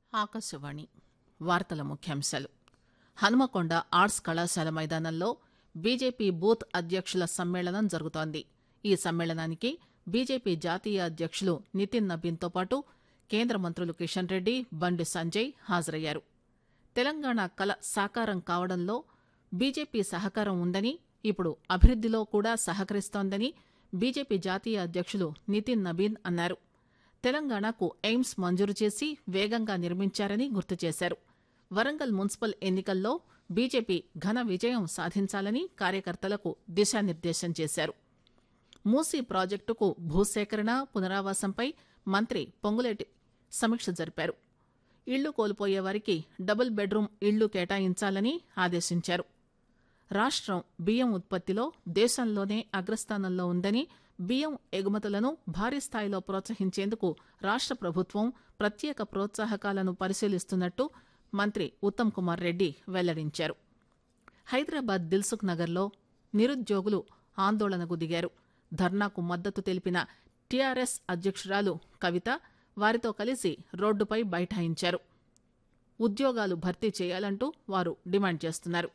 ఆకాశవాణి వార్తల ముఖ్యాంశాలు హనుమకొండ ఆర్ట్స్ కళాశాల మైదానంలో బీజేపీ బూత్ అధ్యక్షుల సమ్మేళనం జరుగుతోంది ఈ సమ్మేళనానికి బీజేపీ జాతీయ అధ్యక్షులు నితిన్ నబీన్తో పాటు కేంద్ర మంత్రులు కిషన్ రెడ్డి బండి సంజయ్ హాజరయ్యారు తెలంగాణ కల సాకారం కావడంలో బీజేపీ సహకారం ఉందని ఇప్పుడు అభివృద్దిలో కూడా సహకరిస్తోందని బీజేపీ జాతీయ అధ్యక్షులు నితిన్ నబీన్ అన్నారు తెలంగాణకు ఎయిమ్స్ మంజూరు చేసి వేగంగా నిర్మించారని గుర్తు చేశారు వరంగల్ మున్సిపల్ ఎన్నికల్లో బీజేపీ ఘన విజయం సాధించాలని కార్యకర్తలకు దిశానిర్దేశం చేశారు మూసీ ప్రాజెక్టుకు భూసేకరణ పునరావాసంపై మంత్రి పొంగులేటి సమీక్ష జరిపారు ఇళ్లు కోల్పోయే వారికి డబుల్ బెడ్రూమ్ ఇళ్లు కేటాయించాలని ఆదేశించారు రాష్ట్రం బియ్యం ఉత్పత్తిలో దేశంలోనే అగ్రస్థానంలో ఉందని బియ్యం ఎగుమతులను భారీ స్థాయిలో ప్రోత్సహించేందుకు రాష్ట్ర ప్రభుత్వం ప్రత్యేక ప్రోత్సాహకాలను పరిశీలిస్తున్నట్టు మంత్రి ఉత్తమ్ కుమార్ రెడ్డి వెల్లడించారు హైదరాబాద్ దిల్సుఖ్ నగర్లో నిరుద్యోగులు ఆందోళనకు దిగారు ధర్నాకు మద్దతు తెలిపిన టీఆర్ఎస్ అధ్యక్షురాలు కవిత వారితో కలిసి రోడ్డుపై బైఠాయించారు ఉద్యోగాలు భర్తీ చేయాలంటూ వారు డిమాండ్ చేస్తున్నారు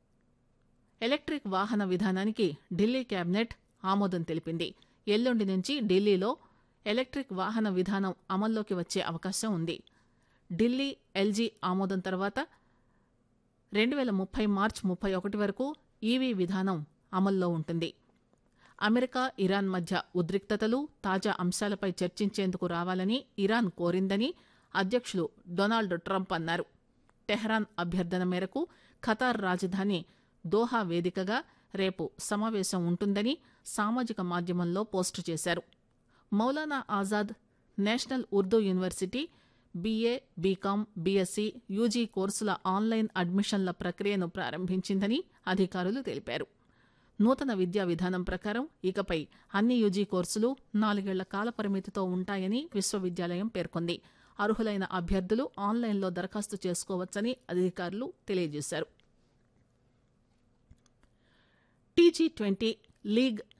ఎలక్ట్రిక్ వాహన విధానానికి ఢిల్లీ కేబినెట్ ఆమోదం తెలిపింది ఎల్లుండి నుంచి ఢిల్లీలో ఎలక్ట్రిక్ వాహన విధానం అమల్లోకి వచ్చే అవకాశం ఉంది ఢిల్లీ ఎల్జీ ఆమోదం తర్వాత రెండు వేల ముప్పై మార్చి ముప్పై ఒకటి వరకు ఈవీ విధానం అమల్లో ఉంటుంది అమెరికా ఇరాన్ మధ్య ఉద్రిక్తతలు తాజా అంశాలపై చర్చించేందుకు రావాలని ఇరాన్ కోరిందని అధ్యక్షులు డొనాల్డ్ ట్రంప్ అన్నారు టెహ్రాన్ అభ్యర్థన మేరకు ఖతార్ రాజధాని దోహా వేదికగా రేపు సమావేశం ఉంటుందని సామాజిక మాధ్యమంలో పోస్టు చేశారు Maulana Azad national Urdu university BA BCom BSc UG కోర్సుల ఆన్లైన్ అడ్మిషన్ల ప్రక్రియను ప్రారంభించిందని అధికారులు తెలిపారు నూతన విద్యా విధానం ప్రకారం ఇకపై అన్ని యూజీ కోర్సులు నాలుగేళ్ల కాల పరిమితితో ఉంటాయని విశ్వవిద్యాలయం పేర్కొంది అర్హులైన అభ్యర్థులు ఆన్లైన్లో దరఖాస్తు చేసుకోవచ్చని అధికారులు తెలియజేశారు టీజీ ట్వంటీ లీగ్